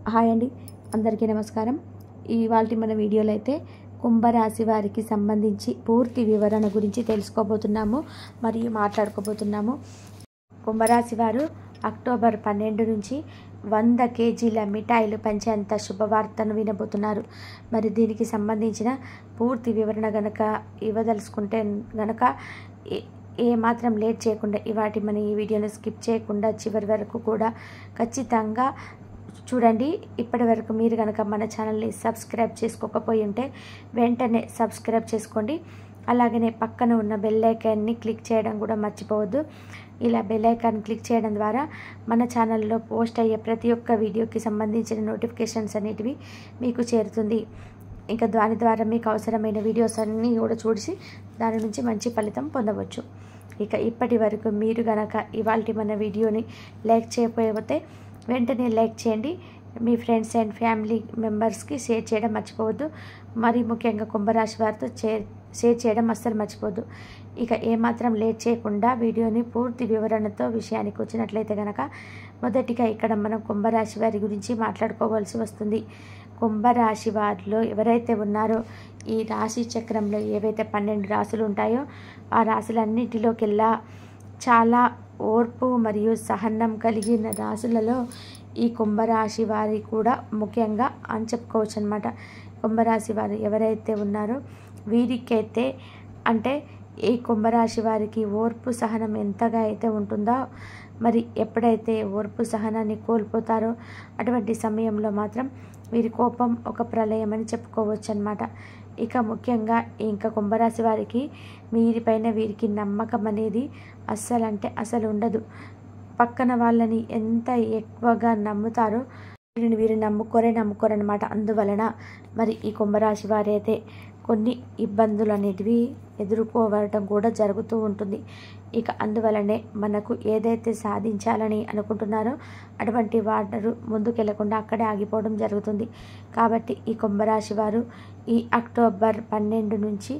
hi అండి అందరికీ నమస్కారం ఇవాళ మన వీడియోలో అయితే కుంభరాశి వారికి సంబంధించి పూర్తి వివరణ గురించి తెలుసుకోబోతున్నాము మరియు మాట్లాడుకోబోతున్నాము కుంభరాశి వారు అక్టోబర్ పన్నెండు నుంచి వంద కేజీల మిఠాయిలు పంచేంత శుభవార్తను వినబోతున్నారు మరి దీనికి సంబంధించిన పూర్తి వివరణ గనక ఇవ్వదలుచుకుంటే గనక ఏ- ఏ మాత్రం లేట్ చేయకుండా ఇవాటి మన ఈ వీడియోని స్కిప్ చేయకుండా చివరి వరకు కూడా ఖచ్చితంగా చూడండి ఇప్పటి వరకు మీరు కనుక మన ఛానల్ని సబ్స్క్రైబ్ చేసుకోకపోయి ఉంటే వెంటనే సబ్స్క్రైబ్ చేసుకోండి అలాగనే పక్కన ఉన్న బెల్ ఐకాన్ని క్లిక్ చేయడం కూడా మర్చిపోవద్దు ఇలా బెల్ ఐకాన్ క్లిక్ చేయడం ద్వారా మన ఛానల్లో పోస్ట్ అయ్యే ప్రతి ఒక్క వీడియోకి సంబంధించిన నోటిఫికేషన్స్ అనేటివి మీకు చేరుతుంది ఇంకా దాని ద్వారా మీకు అవసరమైన వీడియోస్ అన్నీ కూడా చూసి దాని నుంచి మంచి ఫలితం పొందవచ్చు ఇక ఇప్పటి వరకు మీరు గనక ఇవాళ మన వీడియోని లైక్ చేయకపోతే వెంటనే లైక్ చేయండి మీ ఫ్రెండ్స్ అండ్ ఫ్యామిలీ మెంబర్స్కి షేర్ చేయడం మర్చిపోవద్దు మరి ముఖ్యంగా కుంభరాశి వారితో షేర్ షేర్ చేయడం అస్సలు మర్చిపోవద్దు ఇక ఏమాత్రం లేట్ చేయకుండా వీడియోని పూర్తి వివరణతో విషయానికి వచ్చినట్లయితే కనుక మొదటిగా ఇక్కడ మనం కుంభరాశి వారి గురించి మాట్లాడుకోవాల్సి వస్తుంది కుంభరాశి వారిలో ఎవరైతే ఉన్నారో ఈ రాశి చక్రంలో ఏవైతే పన్నెండు రాశులు ఉంటాయో ఆ రాశులన్నిటిలోకెల్లా చాలా ఓర్పు మరియు సహనం కలిగిన రాశులలో ఈ కుంభరాశి వారి కూడా ముఖ్యంగా అని చెప్పుకోవచ్చు అనమాట కుంభరాశి వారు ఎవరైతే ఉన్నారో వీరికైతే అంటే ఈ కుంభరాశి వారికి ఓర్పు సహనం ఎంతగా అయితే ఉంటుందో మరి ఎప్పుడైతే ఓర్పు సహనాన్ని కోల్పోతారో అటువంటి సమయంలో మాత్రం వీరి కోపం ఒక ప్రళయం అని చెప్పుకోవచ్చు అనమాట ఇక ముఖ్యంగా ఇంకా కుంభరాశి వారికి వీరిపైన వీరికి నమ్మకం అనేది అస్సలు అంటే అసలు ఉండదు పక్కన వాళ్ళని ఎంత ఎక్కువగా నమ్ముతారో వీరిని వీరు నమ్ముకోరే నమ్ముకోరనమాట అందువలన మరి ఈ కుంభరాశి వారైతే కొన్ని ఇబ్బందులు అనేటివి ఎదుర్కోవడం కూడా జరుగుతూ ఉంటుంది ఇక అందువలనే మనకు ఏదైతే సాధించాలని అనుకుంటున్నారో అటువంటి వారు ముందుకెళ్లకుండా అక్కడే ఆగిపోవడం జరుగుతుంది కాబట్టి ఈ కుంభరాశి వారు ఈ అక్టోబర్ పన్నెండు నుంచి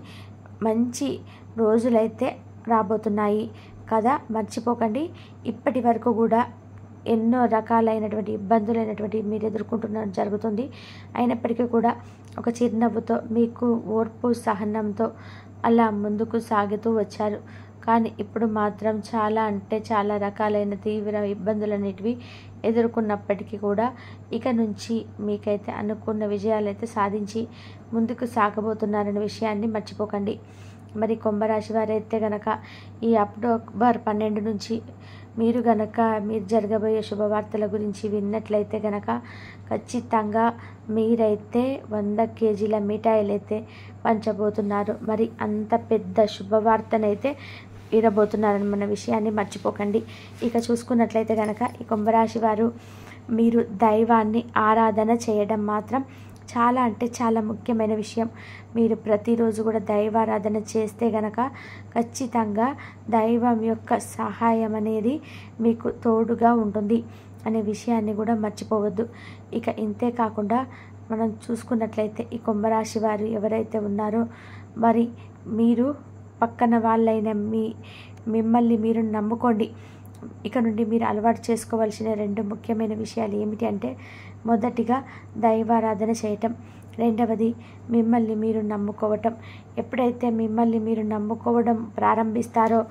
మంచి రోజులైతే రాబోతున్నాయి కదా మర్చిపోకండి ఇప్పటి వరకు కూడా ఎన్నో రకాలైనటువంటి ఇబ్బందులైనటువంటి మీరు ఎదుర్కొంటున్న జరుగుతుంది అయినప్పటికీ కూడా ఒక చిరునవ్వుతో మీకు ఓర్పు సహనంతో అలా ముందుకు సాగుతూ వచ్చారు కానీ ఇప్పుడు మాత్రం చాలా అంటే చాలా రకాలైన తీవ్ర ఇబ్బందులు అనేటివి ఎదుర్కొన్నప్పటికీ కూడా ఇక నుంచి మీకైతే అనుకున్న విజయాలు అయితే సాధించి ముందుకు సాగబోతున్నారనే విషయాన్ని మర్చిపోకండి మరి కుంభరాశి వారైతే గనక ఈ అక్టోబర్ పన్నెండు నుంచి మీరు గనక మీరు జరగబోయే శుభవార్తల గురించి విన్నట్లయితే గనక ఖచ్చితంగా మీరైతే వంద కేజీల మిఠాయిలు అయితే పంచబోతున్నారు మరి అంత పెద్ద శుభవార్తనైతే వినబోతున్నారని మన విషయాన్ని మర్చిపోకండి ఇక చూసుకున్నట్లయితే కనుక ఈ కుంభరాశి వారు మీరు దైవాన్ని ఆరాధన చేయడం మాత్రం చాలా అంటే చాలా ముఖ్యమైన విషయం మీరు ప్రతిరోజు కూడా దైవారాధన చేస్తే గనక ఖచ్చితంగా దైవం యొక్క సహాయం అనేది మీకు తోడుగా ఉంటుంది అనే విషయాన్ని కూడా మర్చిపోవద్దు ఇక ఇంతే కాకుండా మనం చూసుకున్నట్లయితే ఈ కుంభరాశి వారు ఎవరైతే ఉన్నారో మరి మీరు పక్కన వాళ్ళైన మీ మిమ్మల్ని మీరు నమ్ముకోండి ఇక నుండి మీరు అలవాటు చేసుకోవాల్సిన రెండు ముఖ్యమైన విషయాలు ఏమిటి అంటే మొదటిగా దైవారాధన చేయటం రెండవది మిమ్మల్ని మీరు నమ్ముకోవటం ఎప్పుడైతే మిమ్మల్ని మీరు నమ్ముకోవడం ప్రారంభిస్తారో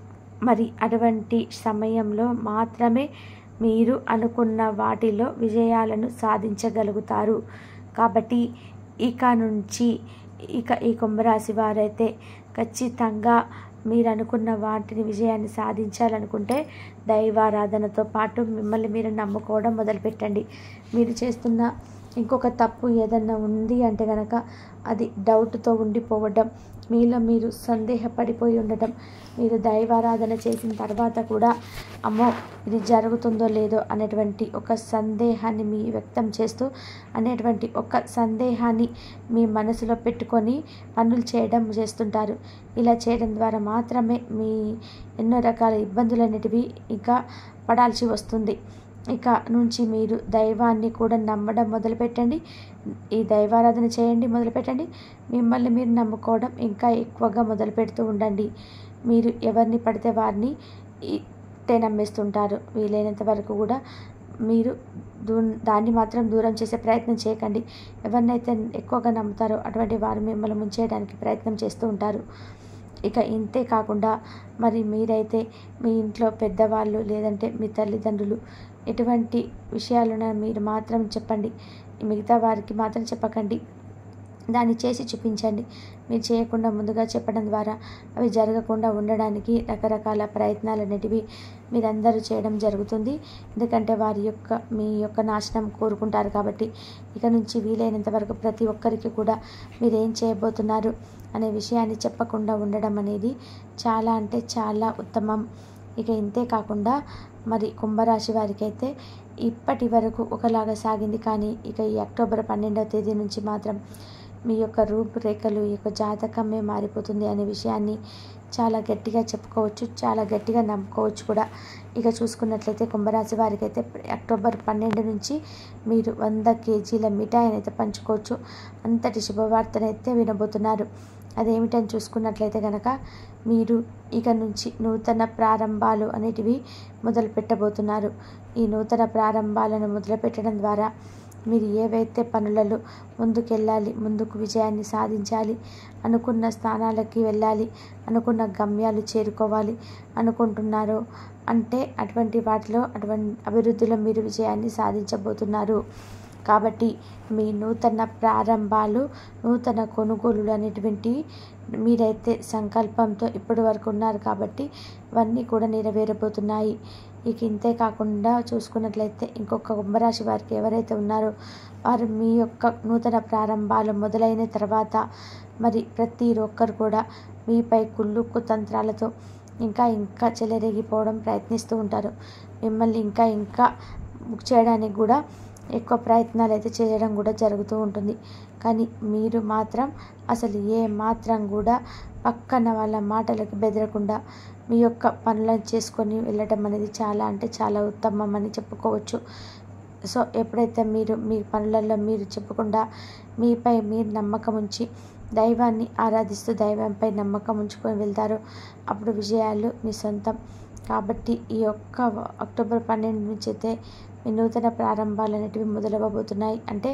మరి అటువంటి సమయంలో మాత్రమే మీరు అనుకున్న వాటిలో విజయాలను సాధించగలుగుతారు కాబట్టి ఇక నుంచి ఇక ఈ కుంభరాశి వారైతే ఖచ్చితంగా మీరు అనుకున్న వాటిని విజయాన్ని సాధించాలనుకుంటే దైవారాధనతో పాటు మిమ్మల్ని మీరు నమ్ముకోవడం మొదలుపెట్టండి మీరు చేస్తున్న ఇంకొక తప్పు ఏదన్నా ఉంది అంటే కనుక అది డౌట్తో ఉండిపోవడం మీలో మీరు సందేహపడిపోయి ఉండటం మీరు దైవారాధన చేసిన తర్వాత కూడా అమ్మో ఇది జరుగుతుందో లేదో అనేటువంటి ఒక సందేహాన్ని మీ వ్యక్తం చేస్తూ అనేటువంటి ఒక సందేహాన్ని మీ మనసులో పెట్టుకొని పనులు చేయడం చేస్తుంటారు ఇలా చేయడం ద్వారా మాత్రమే మీ ఎన్నో రకాల ఇబ్బందులు అనేటివి ఇంకా పడాల్సి వస్తుంది ఇక నుంచి మీరు దైవాన్ని కూడా నమ్మడం మొదలుపెట్టండి ఈ దైవారాధన చేయండి మొదలుపెట్టండి మిమ్మల్ని మీరు నమ్ముకోవడం ఇంకా ఎక్కువగా మొదలు పెడుతూ ఉండండి మీరు ఎవరిని పడితే వారిని ఇట్టే నమ్మేస్తుంటారు వీలైనంత వరకు కూడా మీరు దూ దాన్ని మాత్రం దూరం చేసే ప్రయత్నం చేయకండి ఎవరినైతే ఎక్కువగా నమ్ముతారో అటువంటి వారు మిమ్మల్ని ముంచేయడానికి ప్రయత్నం చేస్తూ ఉంటారు ఇక ఇంతే కాకుండా మరి మీరైతే మీ ఇంట్లో పెద్దవాళ్ళు లేదంటే మీ తల్లిదండ్రులు ఎటువంటి విషయాలున్నా మీరు మాత్రం చెప్పండి మిగతా వారికి మాత్రం చెప్పకండి దాన్ని చేసి చూపించండి మీరు చేయకుండా ముందుగా చెప్పడం ద్వారా అవి జరగకుండా ఉండడానికి రకరకాల ప్రయత్నాలు అనేటివి మీరందరూ చేయడం జరుగుతుంది ఎందుకంటే వారి యొక్క మీ యొక్క నాశనం కోరుకుంటారు కాబట్టి ఇక నుంచి వీలైనంత వరకు ప్రతి ఒక్కరికి కూడా మీరు ఏం చేయబోతున్నారు అనే విషయాన్ని చెప్పకుండా ఉండడం అనేది చాలా అంటే చాలా ఉత్తమం ఇక ఇంతే కాకుండా మరి కుంభరాశి వారికి అయితే ఇప్పటి వరకు ఒకలాగా సాగింది కానీ ఇక ఈ అక్టోబర్ పన్నెండవ తేదీ నుంచి మాత్రం మీ యొక్క రూపురేఖలు ఈ యొక్క జాతకమే మారిపోతుంది అనే విషయాన్ని చాలా గట్టిగా చెప్పుకోవచ్చు చాలా గట్టిగా నమ్ముకోవచ్చు కూడా ఇక చూసుకున్నట్లయితే కుంభరాశి వారికి అయితే అక్టోబర్ పన్నెండు నుంచి మీరు వంద కేజీల మిఠాయిని అయితే పంచుకోవచ్చు అంతటి శుభవార్తనైతే వినబోతున్నారు అదేమిటని చూసుకున్నట్లయితే కనుక మీరు ఇక నుంచి నూతన ప్రారంభాలు అనేటివి మొదలు పెట్టబోతున్నారు ఈ నూతన ప్రారంభాలను మొదలుపెట్టడం ద్వారా మీరు ఏవైతే పనులలో ముందుకెళ్ళాలి ముందుకు విజయాన్ని సాధించాలి అనుకున్న స్థానాలకి వెళ్ళాలి అనుకున్న గమ్యాలు చేరుకోవాలి అనుకుంటున్నారో అంటే అటువంటి వాటిలో అటువంటి అభివృద్ధిలో మీరు విజయాన్ని సాధించబోతున్నారు కాబట్టి మీ నూతన ప్రారంభాలు నూతన కొనుగోలులు అనేటువంటి మీరైతే సంకల్పంతో ఇప్పటి వరకు ఉన్నారు కాబట్టి ఇవన్నీ కూడా నెరవేరబోతున్నాయి ఇక ఇంతే కాకుండా చూసుకున్నట్లయితే ఇంకొక కుంభరాశి వారికి ఎవరైతే ఉన్నారో వారు మీ యొక్క నూతన ప్రారంభాలు మొదలైన తర్వాత మరి ప్రతి ఒక్కరు కూడా మీపై కుళ్ళు కుతంత్రాలతో ఇంకా ఇంకా చెలరేగిపోవడం ప్రయత్నిస్తూ ఉంటారు మిమ్మల్ని ఇంకా ఇంకా చేయడానికి కూడా ఎక్కువ ప్రయత్నాలు అయితే చేయడం కూడా జరుగుతూ ఉంటుంది కానీ మీరు మాత్రం అసలు ఏ మాత్రం కూడా పక్కన వాళ్ళ మాటలకు బెదరకుండా మీ యొక్క పనులను చేసుకొని వెళ్ళటం అనేది చాలా అంటే చాలా ఉత్తమం అని చెప్పుకోవచ్చు సో ఎప్పుడైతే మీరు మీ పనులలో మీరు చెప్పకుండా మీపై మీరు నమ్మకం ఉంచి దైవాన్ని ఆరాధిస్తూ దైవంపై నమ్మకం ఉంచుకొని వెళ్తారో అప్పుడు విజయాలు మీ సొంతం కాబట్టి ఈ యొక్క అక్టోబర్ పన్నెండు నుంచి అయితే మీ నూతన ప్రారంభాలు అనేటివి మొదలవ్వబోతున్నాయి అంటే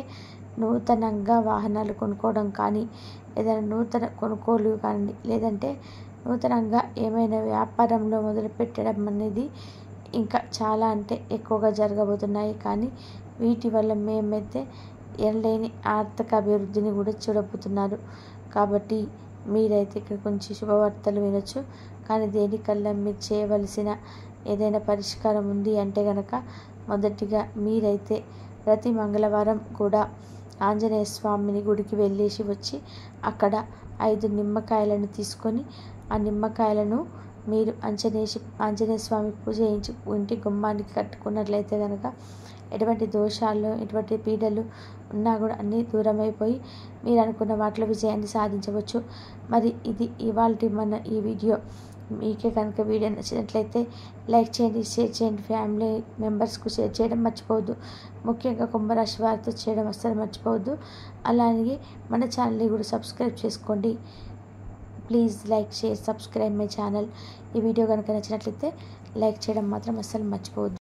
నూతనంగా వాహనాలు కొనుక్కోవడం కానీ ఏదైనా నూతన కొనుగోలు కానీ లేదంటే నూతనంగా ఏమైనా వ్యాపారంలో మొదలుపెట్టడం అనేది ఇంకా చాలా అంటే ఎక్కువగా జరగబోతున్నాయి కానీ వీటి వల్ల మేమైతే ఎనలేని ఆర్థిక అభివృద్ధిని కూడా చూడబోతున్నారు కాబట్టి మీరైతే ఇక్కడ కొంచెం శుభవార్తలు వినొచ్చు కానీ దేనికల్లా మీరు చేయవలసిన ఏదైనా పరిష్కారం ఉంది అంటే కనుక మొదటిగా మీరైతే ప్రతి మంగళవారం కూడా ఆంజనేయ స్వామిని గుడికి వెళ్ళేసి వచ్చి అక్కడ ఐదు నిమ్మకాయలను తీసుకొని ఆ నిమ్మకాయలను మీరు ఆంజనేయ ఆంజనేయ స్వామి పూజ చేయించి ఇంటి గుమ్మానికి కట్టుకున్నట్లయితే కనుక ఎటువంటి దోషాలు ఎటువంటి పీడలు ఉన్నా కూడా అన్నీ దూరం అయిపోయి మీరు అనుకున్న వాటిలో విజయాన్ని సాధించవచ్చు మరి ఇది ఇవాళ మన ఈ వీడియో మీకే కనుక వీడియో నచ్చినట్లయితే లైక్ చేయండి షేర్ చేయండి ఫ్యామిలీ మెంబర్స్కు షేర్ చేయడం మర్చిపోవద్దు ముఖ్యంగా కుంభరాశి వారితో చేయడం అస్సలు మర్చిపోవద్దు అలాగే మన ఛానల్ని కూడా సబ్స్క్రైబ్ చేసుకోండి please like share subscribe my channel ఈ వీడియో కనుక నచ్చినట్లయితే లైక్ చేయడం మాత్రం అస్సలు మర్చిపోవద్దు